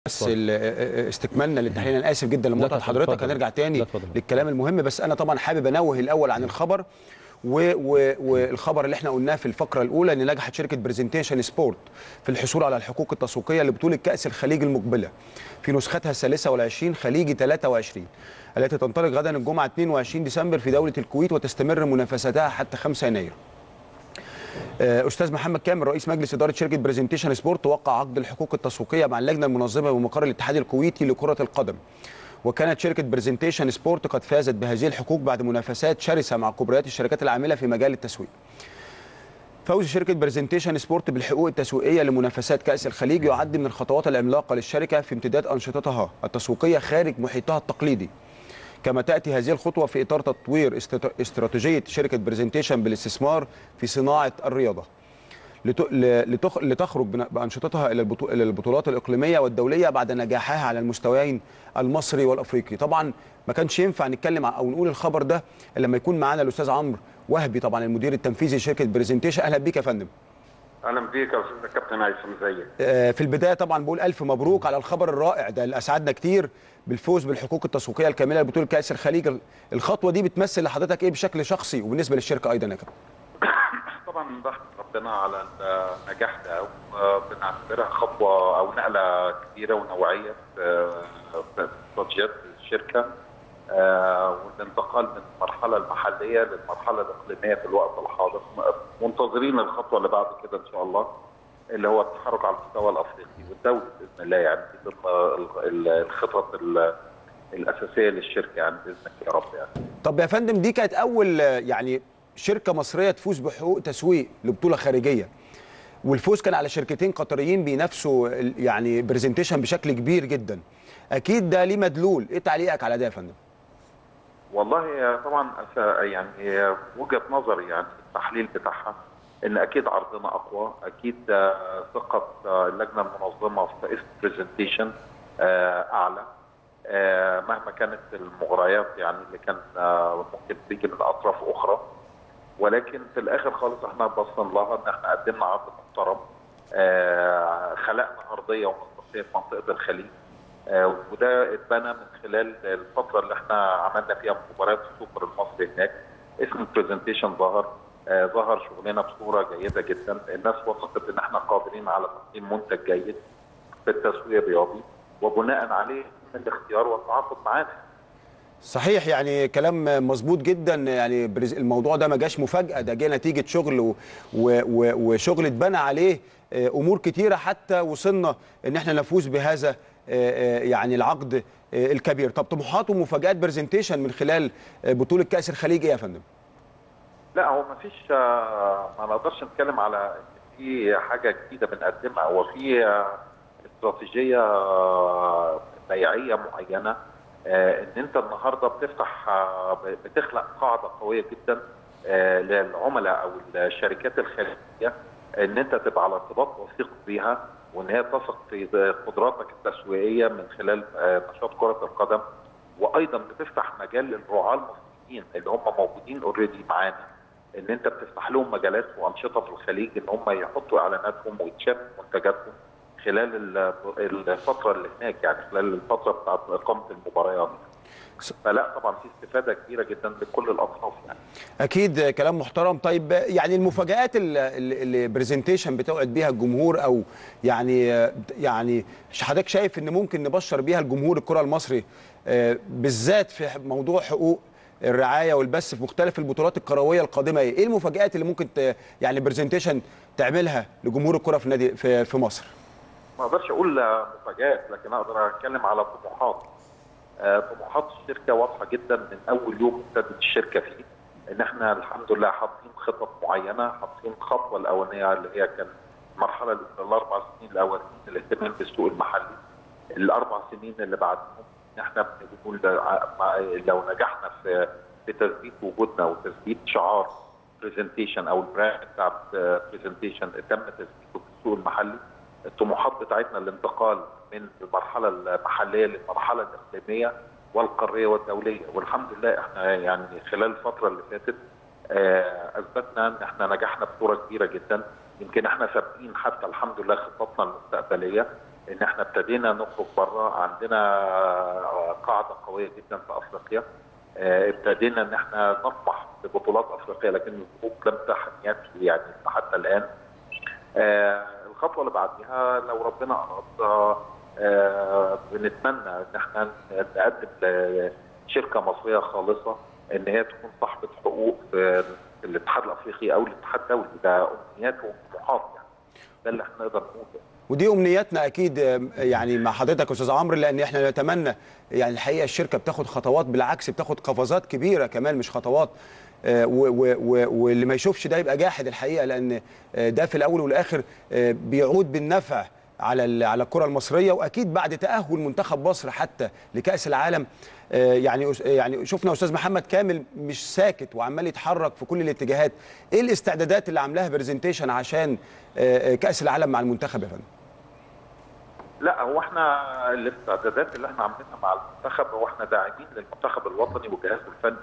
بس ال- استكمالنا للتحليل انا اسف جدا لمقاطعه اتفضل، حضرتك اتفضل. هنرجع تاني لا، اتفضل. للكلام المهم بس انا طبعا حابب انوه الاول عن الخبر و و والخبر اللي احنا قلناه في الفقره الاولى ان نجحت شركه برزنتيشن سبورت في الحصول على الحقوق التسويقيه لبطوله كاس الخليج المقبله في نسختها الثالثه والعشرين خليجي 23 التي تنطلق غدا الجمعه 22 ديسمبر في دوله الكويت وتستمر منافستها حتى 5 يناير آه، استاذ محمد كامل رئيس مجلس اداره شركه برزنتيشن سبورت وقع عقد الحقوق التسويقيه مع اللجنه المنظمه بمقر الاتحاد الكويتي لكره القدم وكانت شركه برزنتيشن سبورت قد فازت بهذه الحقوق بعد منافسات شرسه مع كبريات الشركات العامله في مجال التسويق فوز شركه برزنتيشن سبورت بالحقوق التسويقيه لمنافسات كاس الخليج يعد من الخطوات العملاقه للشركه في امتداد انشطتها التسويقيه خارج محيطها التقليدي كما تأتي هذه الخطوة في إطار تطوير استرا- استراتيجية شركة برزنتيشن بالاستثمار في صناعة الرياضة لت- ل- لتخ- لتخرج بن- بأنشطتها إلى البطو- إلى البطولات الإقليمية والدولية بعد نجاحها على المستويين المصري والأفريقي طبعا ما كانش ينفع نتكلم ع- أو نقول الخبر ده إلا لما يكون معانا الأستاذ عمرو وهبي طبعا المدير التنفيذي لشركة برزنتيشن أهلا بيك يا فندم اهلا بيك يا استاذ كابتن هيثم ازيك آه، في البدايه طبعا بقول الف مبروك على الخبر الرائع ده اللي اسعدنا كتير بالفوز بالحقوق التسويقيه الكامله لبطوله كاس الخليج الخطوه دي بتمثل لحضرتك ايه بشكل شخصي وبالنسبه للشركه ايضا يا كابتن طبعا بحمد ربنا على النجاح ده وبنعتبرها خطوه او نقله كبيره ونوعيه في في استراتيجيات الشركه آه، والانتقال من المرحله المحليه للمرحله الاقليميه في الوقت الحاضر منتظرين الخطوه اللي بعد كده ان شاء الله اللي هو التحرك على المستوى الافريقي والدولي باذن الله يعني دي ال- ال- الخطط ال- الاساسيه للشركه يعني باذنك يا رب يعني طب يا فندم دي كانت اول آه، يعني شركه مصريه تفوز بحقوق تسويق لبطوله خارجيه والفوز كان على شركتين قطريين بينافسوا ال- يعني برزنتيشن بشكل كبير جدا اكيد ده ليه مدلول ايه تعليقك على ده يا فندم والله طبعا أس- يعني وجهه نظري يعني التحليل بتاعها ان اكيد عرضنا اقوى اكيد آه، ثقه آه، اللجنه المنظمه في اسم برزنتيشن اعلى آه، مهما كانت المغريات يعني اللي كان آه، ممكن تيجي من اطراف اخرى ولكن في الاخر خالص احنا بصينا لها ان احنا قدمنا عرض محترم آه، خلقنا ارضيه ومنطقيه في منطقه الخليج آه، وده اتبنى من خلال الفتره اللي احنا عملنا فيها مباريات السوبر المصري هناك اسم البرزنتيشن ظهر آه، ظهر شغلنا بصوره جيده جدا الناس وثقت ان احنا قادرين على تقديم منتج جيد في التسويق الرياضي وبناء عليه من الاختيار والتعاقد معانا صحيح يعني كلام مظبوط جدا يعني برز- الموضوع ده ما جاش مفاجاه ده جه نتيجه شغل و و و وشغل اتبنى عليه آه، امور كتيره حتى وصلنا ان احنا نفوز بهذا آه، آه، يعني العقد آه، الكبير طب طموحات ومفاجات برزنتيشن من خلال آه، بطوله كاس الخليج ايه يا فندم لا هو ما فيش آه، ما نقدرش نتكلم على ان في حاجه جديده بنقدمها هو في آه، استراتيجيه آه، بيعيه معينه آه، ان انت النهارده بتفتح آه، بتخلق قاعده قويه جدا آه، للعملاء او الشركات الخارجيه ان انت تبقى على ارتباط وثيق بيها وان هي تثق في قدراتك التسويقيه من خلال آه، نشاط كره القدم وايضا بتفتح مجال للرعاه المصريين اللي هم موجودين اوريدي معانا ان انت بتفتح لهم مجالات وانشطه في الخليج ان هم يحطوا اعلاناتهم ويتشاف منتجاتهم خلال ال- الفتره اللي هناك يعني خلال الفتره بتاعت اقامه المباريات فلا طبعا في استفاده كبيره جدا لكل الاطراف يعني اكيد آه، كلام محترم طيب آه، يعني المفاجات اللي- اللي اللي برزنتيشن بتوعد بيها الجمهور او يعني آه، يعني حضرتك شايف ان ممكن نبشر بيها الجمهور الكره المصري آه، بالذات في موضوع حقوق الرعايه والبث في مختلف البطولات الكرويه القادمه ايه إيه المفاجات اللي ممكن ت- يعني برزنتيشن تعملها لجمهور الكره في النادي في, في مصر ما اقدرش اقول مفاجات لكن اقدر اتكلم على طموحات آه، طموحات الشركه واضحه جدا من اول يوم ابتدت الشركه فيه ان احنا الحمد لله حاطين خطط معينه حاطين الخطوه الاولانيه اللي هي كان المرحله ال- الاربع سنين الاولانيين الاهتمام بالسوق المحلي الاربع سنين اللي بعدهم ان احنا بنقول ع- مع- لو نجحنا في في تثبيت وجودنا وتثبيت شعار برزنتيشن او البراند بتاع برزنتيشن تم تثبيته في السوق المحلي الطموحات بتاعتنا الانتقال من المرحله المحليه للمرحله الاقليميه والقاريه والدوليه والحمد لله احنا يعني خلال الفتره اللي فاتت آه، اثبتنا ان احنا نجحنا بصوره كبيره جدا يمكن احنا سابقين حتى الحمد لله خططنا المستقبليه ان احنا ابتدينا نخرج بره عندنا قاعده قويه جدا في افريقيا آه، ابتدينا ان احنا نطمح ببطولات افريقيه لكن الظروف لم تحن يكفي يعني حتى الان آه، الخطوه اللي بعديها لو ربنا اراد آه، بنتمنى ان احنا نقدم لشركه مصريه خالصه ان هي تكون صاحبه حقوق في الاتحاد الافريقي او الاتحاد الدولي ده امنيات وطموحات يعني ده اللي احنا نقدر نقوله ودي امنياتنا اكيد آم، يعني مع حضرتك يا استاذ عمرو لان احنا نتمنى يعني الحقيقه الشركه بتاخد خطوات بالعكس بتاخد قفزات كبيره كمان مش خطوات آه، و- و- و- واللي ما يشوفش ده يبقى جاحد الحقيقه لان آه، ده في الاول والاخر آه، بيعود بالنفع على ال- على الكره المصريه واكيد بعد تاهل منتخب مصر حتى لكاس العالم آه، يعني أس- يعني شفنا استاذ محمد كامل مش ساكت وعمال يتحرك في كل الاتجاهات ايه الاستعدادات اللي عاملاها برزنتيشن عشان آه، آه، كاس العالم مع المنتخب يا فندم لا هو احنا الاستعدادات اللي احنا عاملينها مع المنتخب هو احنا داعمين للمنتخب الوطني وجهازه الفني.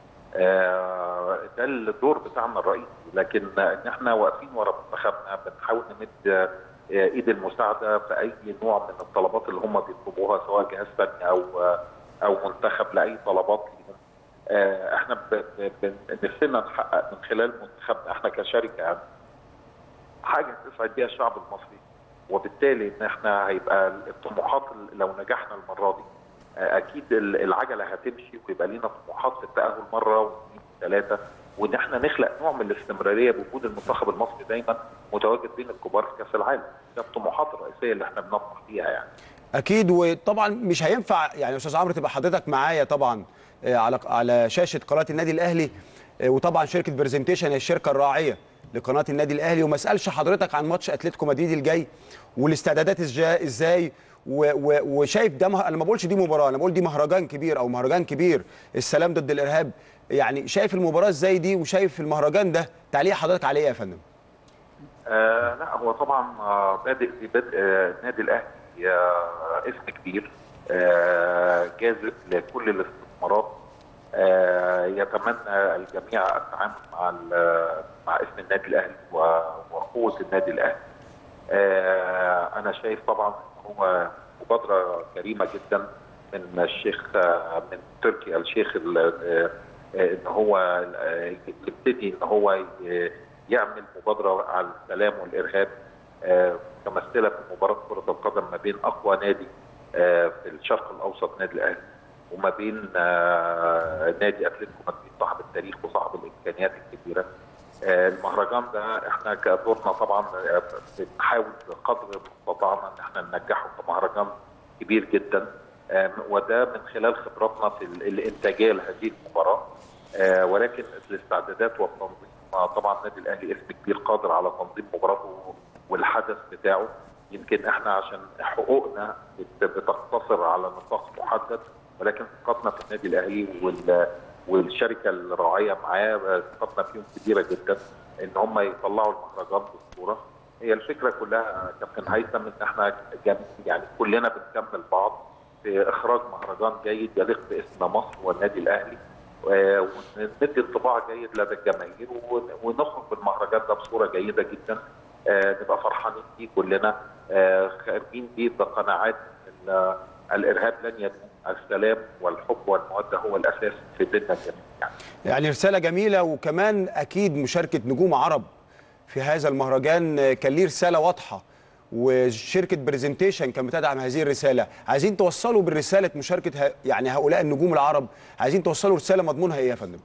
آه، ده الدور بتاعنا الرئيسي لكن ان احنا واقفين ورا منتخبنا بنحاول نمد آه، ايد المساعده في اي نوع من الطلبات اللي هم بيطلبوها سواء جهاز فني او آه، او منتخب لاي طلبات ليهم. آه، احنا ب- ب- ب- نفسنا نحقق من خلال منتخبنا احنا كشركه يعني حاجه تسعد بيها الشعب المصري وبالتالي ان احنا هيبقى الطموحات ال- لو نجحنا المره دي آه، اكيد ال- العجله هتمشي ويبقى لينا طموحات في التاهل مره واثنين وثلاثه وان احنا نخلق نوع من الاستمراريه بوجود المنتخب المصري دايما متواجد بين الكبار في كاس العالم ده الطموحات الرئيسيه اللي احنا بنطمح فيها يعني اكيد وطبعا مش هينفع يعني يا استاذ عمرو تبقى حضرتك معايا طبعا آه، على على شاشه قناه النادي الاهلي آه، وطبعا شركه برزنتيشن هي الشركه الراعيه لقناه النادي الاهلي وما اسالش حضرتك عن ماتش اتلتيكو مدريد الجاي والاستعدادات إزجا- ازاي و- و- وشايف ده مه... انا ما بقولش دي مباراه انا بقول دي مهرجان كبير او مهرجان كبير السلام ضد الارهاب يعني شايف المباراه ازاي دي وشايف المهرجان ده تعليق حضرتك عليه إيه يا فندم آه لا هو طبعا آه بادئ في بدء آه النادي الاهلي آه اسم كبير آه جاذب لكل الاستثمارات آه يتمنى الجميع التعامل مع ال- مع اسم النادي الاهلي و- وقوه النادي الاهلي. آه انا شايف طبعا إن هو مبادره كريمه جدا من الشيخ آه، من تركيا الشيخ ال- آه، آه، ان هو آه، يبتدي ان هو ي- يعمل مبادره على السلام والارهاب آه، كمثله في مباراه كره القدم ما بين اقوى نادي آه، في الشرق الاوسط نادي الاهلي وما بين آه، نادي اتلتيكو مدريد صاحب التاريخ وصاحب الامكانيات الكبيره آه، المهرجان ده احنا كدورنا طبعا آه، بنحاول بقدر استطاعنا ان احنا ننجحه كمهرجان كبير جدا آه، وده من خلال خبراتنا في ال- الانتاجيه لهذه المباراه آه، ولكن الاستعدادات والتنظيم آه، طبعا النادي الاهلي اسم كبير قادر على تنظيم مباراته والحدث بتاعه يمكن احنا عشان حقوقنا بت- بتقتصر على نطاق محدد ولكن ثقتنا في النادي الاهلي وال والشركه الراعيه معاه ثقتنا فيهم كبيره جدا ان هم يطلعوا المهرجان بصوره هي الفكره كلها كابتن هيثم ان احنا جم- يعني كلنا بنكمل بعض في اخراج مهرجان جيد يليق باسم مصر والنادي الاهلي آه، وندي انطباع جيد لدى الجماهير ون- ونخرج بالمهرجان ده بصوره جيده جدا آه، نبقى فرحانين بيه كلنا آه، خارجين بيه بقناعات ال- الارهاب لن يدوم السلام والحب والموده هو الاساس في بيننا الجميع يعني. يعني رسالة جميلة وكمان أكيد مشاركة نجوم عرب في هذا المهرجان كان ليه رسالة واضحة وشركة برزنتيشن كانت بتدعم هذه الرسالة عايزين توصلوا بالرسالة مشاركة ه- يعني هؤلاء النجوم العرب عايزين توصلوا رسالة مضمونها إيه يا فندم؟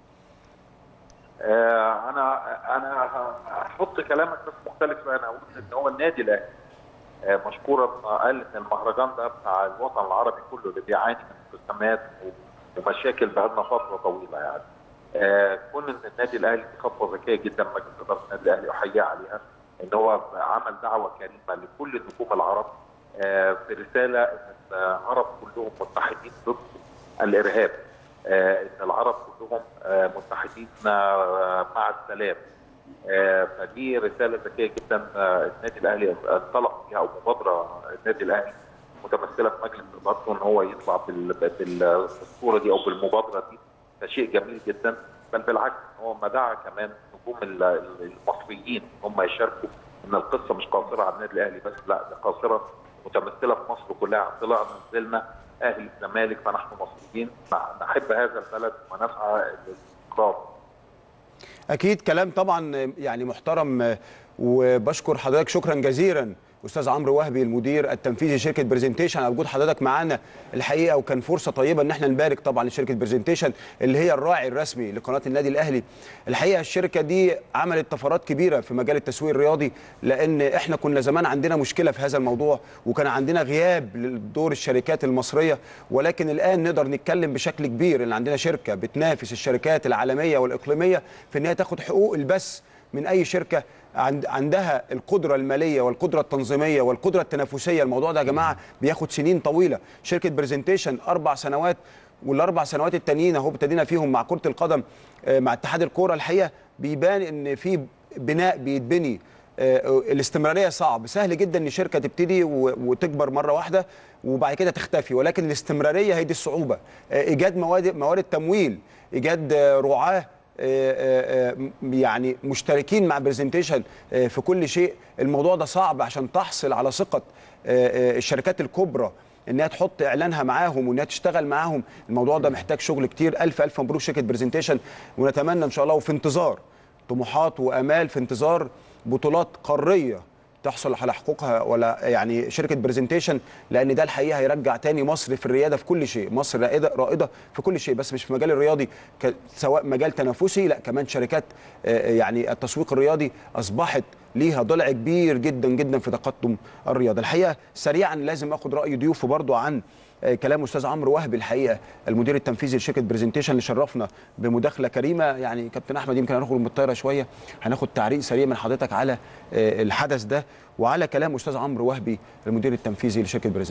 آه، انا انا هحط كلامك بس مختلف شويه انا اقول ان هو النادي الاهلي آه، مشكورا قال ان المهرجان ده بتاع الوطن العربي كله اللي بيعاني من انقسامات و- ومشاكل بقالنا فتره طويله يعني. آه، كون ان النادي الاهلي دي خطوه ذكيه جدا مجلس اداره النادي الاهلي احييه عليها ان هو عمل دعوه كريمه لكل النجوم العرب آه، برساله ان العرب كلهم متحدين ضد الارهاب. آه، ان العرب كلهم آه، متحدين آه، مع السلام آه، فدي رساله ذكيه جدا آه، النادي الاهلي انطلق فيها او مبادره النادي الاهلي متمثله في مجلس ادارته ان هو يطلع بال- بال- بالصوره دي او بالمبادره دي ده شيء جميل جدا بل بالعكس هو ما دعا كمان نجوم ال- ال- المصريين هم يشاركوا ان القصه مش قاصره على النادي الاهلي بس لا ده قاصره متمثله في مصر كلها طلعنا نزلنا اهلي الزمالك فنحن مصريين نحب هذا البلد ونسعى للاستقرار اكيد كلام طبعا يعني محترم وبشكر حضرتك شكرا جزيلا استاذ عمرو وهبي المدير التنفيذي لشركه برزنتيشن على وجود حضرتك معانا الحقيقه وكان فرصه طيبه ان احنا نبارك طبعا لشركه برزنتيشن اللي هي الراعي الرسمي لقناه النادي الاهلي الحقيقه الشركه دي عملت طفرات كبيره في مجال التسويق الرياضي لان احنا كنا زمان عندنا مشكله في هذا الموضوع وكان عندنا غياب لدور الشركات المصريه ولكن الان نقدر نتكلم بشكل كبير ان عندنا شركه بتنافس الشركات العالميه والاقليميه في ان هي تاخد حقوق البث من اي شركه عندها القدره الماليه والقدره التنظيميه والقدره التنافسيه الموضوع ده يا جماعه بياخد سنين طويله شركه برزنتيشن اربع سنوات والاربع سنوات التانيين اهو ابتدينا فيهم مع كره القدم مع اتحاد الكوره الحقيقه بيبان ان في بناء بيتبني الاستمراريه صعب سهل جدا ان شركه تبتدي وتكبر مره واحده وبعد كده تختفي ولكن الاستمراريه هي دي الصعوبه ايجاد مواد موارد تمويل ايجاد رعاه يعني مشتركين مع برزنتيشن في كل شيء الموضوع ده صعب عشان تحصل على ثقه الشركات الكبرى انها تحط اعلانها معاهم وانها تشتغل معاهم الموضوع ده محتاج شغل كتير الف الف مبروك شركه برزنتيشن ونتمنى ان شاء الله وفي انتظار طموحات وامال في انتظار بطولات قاريه تحصل على حقوقها ولا يعني شركه برزنتيشن لان ده الحقيقه هيرجع تاني مصر في الرياده في كل شيء مصر رائده رائده في كل شيء بس مش في المجال الرياضي سواء مجال تنافسي لا كمان شركات يعني التسويق الرياضي اصبحت ليها ضلع كبير جدا جدا في تقدم الرياضه الحقيقه سريعا لازم اخد راي ضيوفه برضو عن كلام استاذ عمرو وهبي الحقيقه المدير التنفيذي لشركه برزنتيشن اللي شرفنا بمداخله كريمه يعني كابتن احمد يمكن هنخرج من الطايره شويه هناخد تعليق سريع من حضرتك على الحدث ده وعلى كلام استاذ عمرو وهبي المدير التنفيذي لشركه برزنتيشن